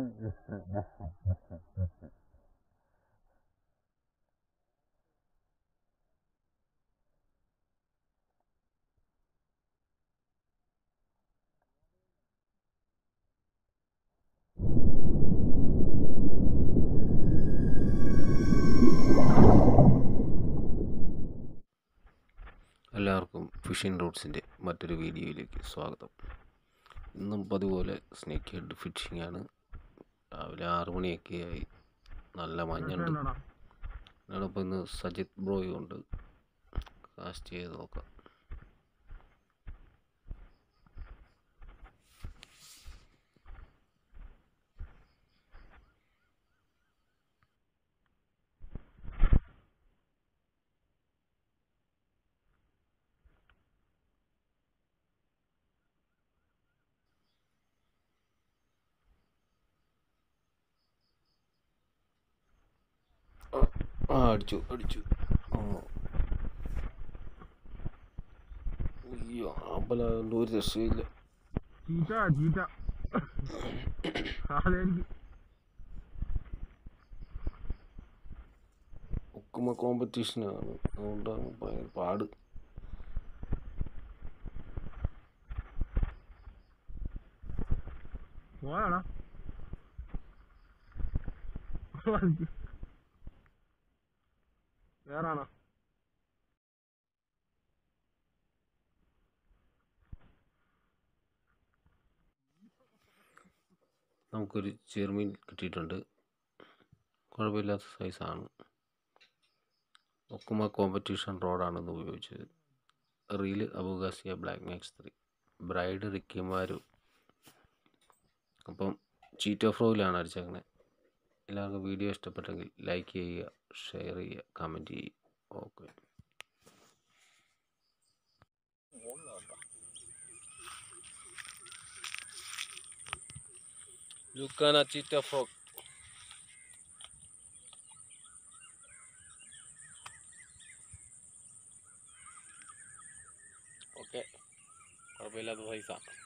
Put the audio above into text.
എല്ലാവർക്കും ഫിഷിംഗ് റൂട്ട്സിൻ്റെ മറ്റൊരു വീഡിയോയിലേക്ക് സ്വാഗതം ഇന്നും പതുപോലെ സ്നേക്ക് ഹെഡ് ഫിഷിംഗ് ആണ് രാവിലെ ആറ് മണിയൊക്കെ ആയി നല്ല മഞ്ഞുണ്ട് ഞാനിപ്പോൾ ഇന്ന് സജിത് ബ്രോയും ഉണ്ട് കാസ്റ്റ് ചെയ്ത് നോക്കാം ആ അടിച്ചു അടിച്ചു ആ അയ്യോ അമ്പലം ഒരു രക്ഷയില്ല ചീറ്റ ചീറ്റ അതെനിക്ക് ഒക്കുമ കോമ്പറ്റീഷനാണ് അതുകൊണ്ടാണ് ഭയങ്കര പാട് പോയാടാ വേറാണോ നമുക്കൊരു ചെറുമീൻ കിട്ടിയിട്ടുണ്ട് കുഴപ്പമില്ലാത്ത സൈസാണ് ഒക്കുമ കോമ്പറ്റീഷൻ റോഡാണ് ഇത് ഉപയോഗിച്ചത് റീല് അബുഗാസിയ ബ്ലാക്ക് മാക്സ് ത്രീ ബ്രൈഡ് റിക്കിമാരു അപ്പം ചീറ്റോ ഫ്രോയിലാണ് അടിച്ചേക്കണേ എല്ലാവർക്കും വീഡിയോ ഇഷ്ടപ്പെട്ടെങ്കിൽ ലൈക്ക് ചെയ്യുക ഷെയർ ചെയ്യുക കമൻറ്റ് ചെയ്യുക ഓക്കെ ലുക്കാന ചീറ്റ ഫ്രോഗ് ഓക്കെ കുഴപ്പമില്ലാത്ത സൈസാണ്